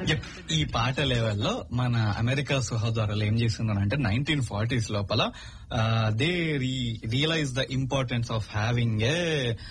Yep. ఈ పాట లెవెల్లో మన అమెరికా సహోదరులు ఏం చేస్తున్నారంటే నైన్టీన్ ఫార్టీస్ లోపల they realize the importance of having a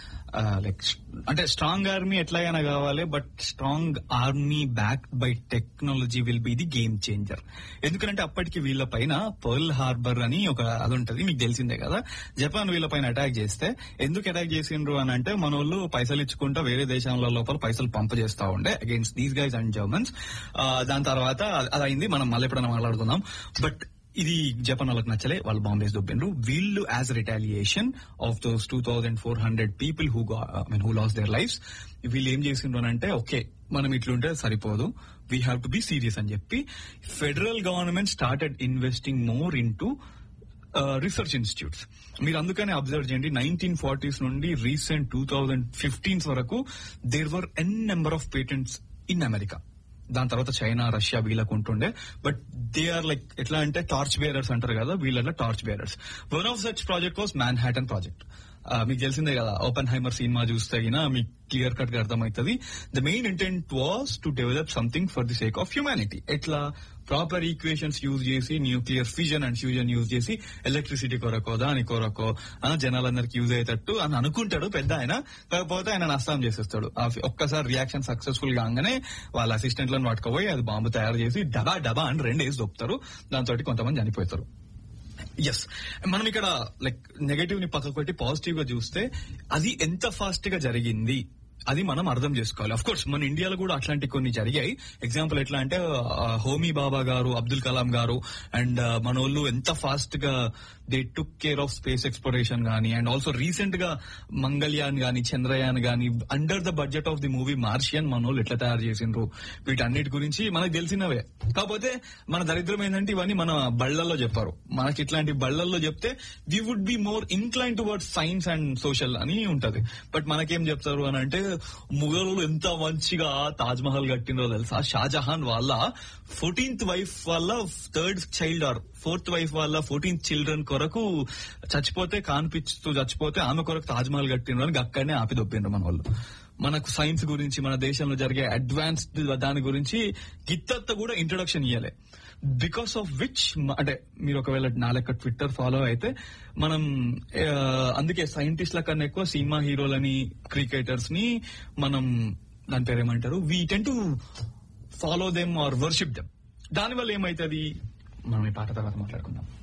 like అంటే స్ట్రాంగ్ ఆర్మీ ఎట్లాగైనా కావాలి but strong army back by technology will be the game changer ఎందుకంటే అప్పటికి వీళ్ళ పైన పర్ల్ హార్బర్ అని ఒక అది ఉంటది మీకు తెలిసిందే కదా జపాన్ వీళ్ళ పైన అటాక్ చేస్తే ఎందుకు అటాక్ చేసిండ్రు అని అంటే మన వాళ్ళు పైసలు ఇచ్చుకుంటా వేరే దేశాల లోపల పైసలు పంప చేస్తా ఉండే against these guys and Germans దాని తర్వాత అది అయింది మనం మళ్ళీ ఎప్పుడైనా మాట్లాడుకుందాం బట్ ఇది జపాన్ వాళ్ళకి నచ్చలే వాళ్ళు బాంబేస్ దొబ్బిండ్రు వీళ్ళు as retaliation of those two thousand four hundred people who mean who lost their lives వీళ్ళు ఏం చేసిండ్రు అని అంటే ఓకే మనం ఇట్లుంటే సరిపోదు we have to be serious అని చెప్పి federal government started investing more into research institutes మీరు అందుకనే అబ్జర్వ్ చేయండి నైన్టీన్ ఫార్టీస్ నుండి రీసెంట్ టూ థౌజండ్ ఫిఫ్టీన్స్ వరకు there were N number of patents in America దాని తర్వాత చైనా రష్యా వీళ్ళకు ఉంటుండే బట్ దే ఆర్ లైక్ ఎట్లా అంటే టార్చ్ బేరర్స్ అంటారు కదా వీళ్ళ torch bearers one of such project was Manhattan project మీకు తెలిసిందే కదా ఓపెన్ హైమర్ సినిమా చూస్తే గినా మీకు క్లియర్ కట్ గా అర్థమవుతుంది the main intent was to develop something for the sake of humanity ఎట్లా ప్రాపర్ ఈక్వేషన్స్ యూజ్ చేసి nuclear fusion and fusion use చేసి ఎలక్ట్రిసిటీ కొరకో దాని కొరకో ఆ, జనాలందరికి యూజ్ అయ్యేటట్టు అని అనుకుంటాడు పెద్ద ఆయన కాకపోతే ఆయన నష్టం చేసేస్తాడు ఆ ఫి- ఒక్కసారి రియాక్షన్ సక్సెస్ఫుల్ కాగానే వాళ్ళ అసిస్టెంట్లను పట్టుకుపోయి అది బాంబు తయారు చేసి డబా డబా అని రెండు వేసి దొప్పుతారు దాంతో కొంతమంది చనిపోతారు ఎస్ మనం ఇక్కడ లైక్ నెగటివ్ ని పక్కకు పెట్టి పాజిటివ్ గా చూస్తే అది ఎంత ఫాస్ట్ గా జరిగింది అది మనం అర్థం చేసుకోవాలి అఫ్ కోర్స్ మన ఇండియాలో కూడా అట్లాంటి కొన్ని జరిగాయి ఎగ్జాంపుల్ ఎట్లా అంటే ఆ, హోమీ బాబా గారు అబ్దుల్ కలాం గారు అండ్ మన వాళ్ళు ఎంత ఫాస్ట్ గా they took care of space exploration గానీ అండ్ ఆల్సో రీసెంట్ గా మంగళయాన్ గానీ చంద్రయాన్ గానీ under the budget of the movie Martian మన వాళ్ళు ఎట్లా తయారు చేసిండ్రు వీటన్నిటి గురించి మనకు తెలిసినవే కాకపోతే మన దరిద్రం ఏంటంటే ఇవన్నీ మన బళ్ళల్లో చెప్పారు మనకి ఇట్లాంటి బళ్ళల్లో చెప్తే we would be more incline towards science and social అని ఉంటది బట్ మనకేం చెప్తారు అని అంటే ముఘలు ఎంత మంచిగా తాజ్ మహల్ కట్టినో తెలుసా షాజహాన్ వాళ్ళ ఫోర్టీన్త్ వైఫ్ వాళ్ళ third child or fourth wife వాళ్ళ ఫోర్టీన్త్ చిల్డ్రన్ కొరకు చచ్చిపోతే కాన్పిస్తూ చచ్చిపోతే ఆమె కొరకు తాజ్ మహల్ కట్టిన అని అక్కడనే ఆపి దొప్పిండ్రు మన వాళ్ళు మనకు సైన్స్ గురించి మన దేశంలో జరిగే అడ్వాన్స్డ్ దాని గురించి గిత్తత్త కూడా ఇంట్రొడక్షన్ ఇవ్వాలి బికాస్ ఆఫ్ విచ్ అంటే మీరు ఒకవేళ నా లెక్క ట్విట్టర్ ఫాలో అయితే మనం ఆ, అందుకే సైంటిస్ట్ల కన్నా ఎక్కువ సినిమా హీరోలని క్రికెటర్స్ ని మనం దాని పేరు ఏమంటారు we tend to follow them or worship them దానివల్ల ఏమైతుంది మనం ఈ పాట తర్వాత మాట్లాడుకుందాం